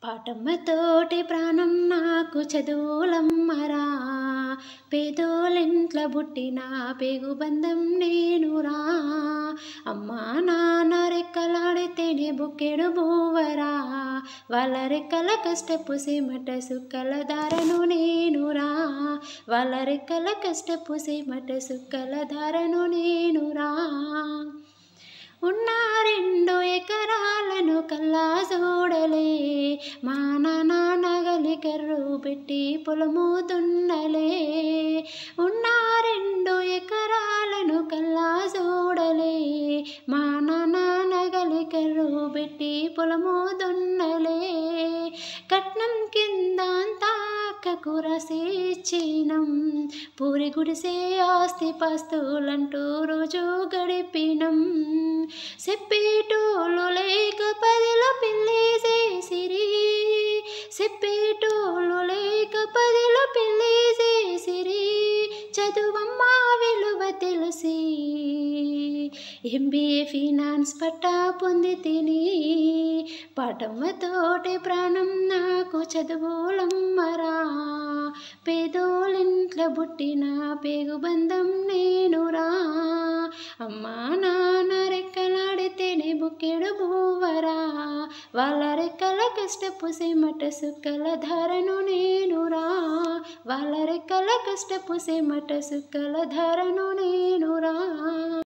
పాటమ్మతోటి ప్రాణం నాకు చదువులమ్మరా పేదోలింట్ల పుట్టిన పేగుబంధం నేనురా అమ్మా నాన్న రెక్కలాడితేనే బుక్కెడు బూవరా వాళ్ళ రెక్కల కష్టపు సీమట సుక్కల దారను నేనురా వాళ్ళ రెక్కల కష్టపు సీమట సుక్కల దారను నేనురా ఉన్న రెండు ఎకరాలను కల్లా చూడలే మా నాన్న నగలి కర్రు పెట్టి పొలము దున్నలే ఉన్న రెండు ఎకరాలను కల్లా చూడలే మా నాన్న నగలి కర్రు పెట్టి పొలము దున్నలే కట్నం కింద అంతా అక్కకు రసేచినం పూరి గుడిసే ఆస్తి పాస్తులంటూ రోజు గడిపినం చెప్పేటోళ్ళు లేక పదిలో పెళ్ళి చేసిరి చెప్పేటోళ్ళు లేక పదిలో పెళ్ళి చేసిరి చదువమ్మ విలువ తెలిసి ఎంబీఏ ఫినాన్స్ పట్టా పొంది తిని పాటమ్మతోటి ప్రాణం నాకు చదువులమ్మరా పేదోలింట్ల పుట్టిన పేగుబంధం నేనురా అమ్మా నాన్న రెక్కలాడితేనే బుక్కెడు బూవరా వాళ్ళ రెక్కల కష్టపు సీమట సుక్కల ధరను నేనురా వాళ్ళ రెక్కల కష్టపు సీమట సుక్కల ధరను నేనురా